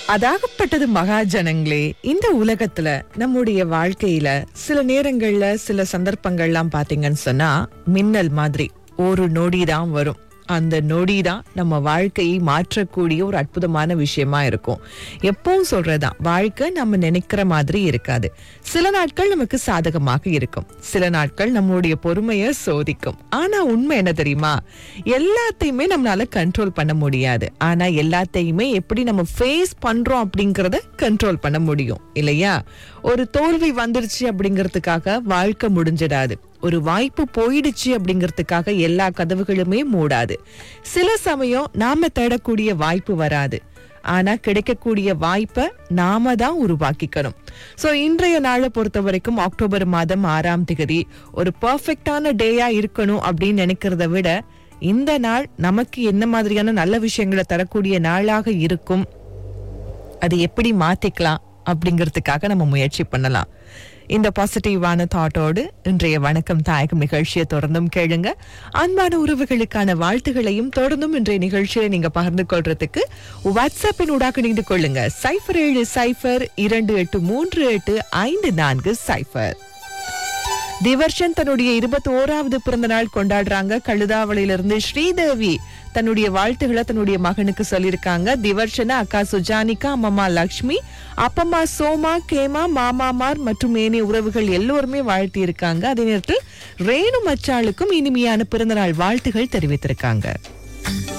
அதாகப்பட்டது மகாஜனங்களே இந்த உலகத்துல நம்முடைய வாழ்க்கையில சில நேரங்கள்ல சில சந்தர்ப்பங்கள்லாம் பாத்தீங்கன்னு சொன்னா மின்னல் மாதிரி ஒரு நொடி தான் வரும் அந்த நொடி தான் நம்ம வாழ்க்கையை மாற்றக்கூடிய ஒரு அற்புதமான விஷயமா இருக்கும் எப்பவும் சொல்றதுதான் வாழ்க்கை நம்ம நினைக்கிற மாதிரி இருக்காது சில நாட்கள் நமக்கு சாதகமாக இருக்கும் சில நாட்கள் நம்மளுடைய பொறுமையை சோதிக்கும் ஆனா உண்மை என்ன தெரியுமா எல்லாத்தையுமே நம்மளால கண்ட்ரோல் பண்ண முடியாது ஆனா எல்லாத்தையுமே எப்படி நம்ம ஃபேஸ் பண்றோம் அப்படிங்கறத கண்ட்ரோல் பண்ண முடியும் இல்லையா ஒரு தோல்வி வந்துருச்சு அப்படிங்கிறதுக்காக வாழ்க்கை முடிஞ்சிடாது ஒரு வாய்ப்பு போயிடுச்சு அப்படிங்கிறதுக்காக எல்லா கதவுகளுமே மூடாது சில சமயம் நாம தேடக்கூடிய வாய்ப்பு வராது ஆனா கிடைக்கக்கூடிய வாய்ப்பை நாம தான் உருவாக்கிக்கணும் சோ இன்றைய நாளை பொறுத்த வரைக்கும் அக்டோபர் மாதம் ஆறாம் திகதி ஒரு பர்ஃபெக்டான டேயா இருக்கணும் அப்படின்னு நினைக்கிறத விட இந்த நாள் நமக்கு என்ன மாதிரியான நல்ல விஷயங்களை தரக்கூடிய நாளாக இருக்கும் அது எப்படி மாத்திக்கலாம் அப்படிங்கிறதுக்காக நம்ம முயற்சி பண்ணலாம் இந்த பாசிட்டிவான தாட்டோடு இன்றைய வணக்கம் தாயகம் நிகழ்ச்சியை தொடர்ந்தும் கேளுங்க அன்பான உறவுகளுக்கான வாழ்த்துகளையும் தொடர்ந்தும் இன்றைய நிகழ்ச்சியை நீங்க பகிர்ந்து கொள்றதுக்கு வாட்ஸ்அப்பின் ஊடாக இணைந்து கொள்ளுங்க சைஃபர் ஏழு சைஃபர் இரண்டு எட்டு மூன்று எட்டு ஐந்து நான்கு சைஃபர் திவர்ஷன் தன்னுடைய இருபத்தி ஓராவது பிறந்த நாள் கொண்டாடுறாங்க கழுதாவளியிலிருந்து ஸ்ரீதேவி தன்னுடைய வாழ்த்துக்களை தன்னுடைய மகனுக்கு சொல்லியிருக்காங்க திவர்ஷன அக்கா சுஜானிகா அம்மம்மா லக்ஷ்மி அப்பம்மா சோமா கேமா மாமாமார் மற்றும் ஏனைய உறவுகள் எல்லோருமே வாழ்த்தி இருக்காங்க அதே நேரத்தில் ரேணு மச்சாளுக்கும் இனிமையான பிறந்தநாள் வாழ்த்துகள் தெரிவித்திருக்காங்க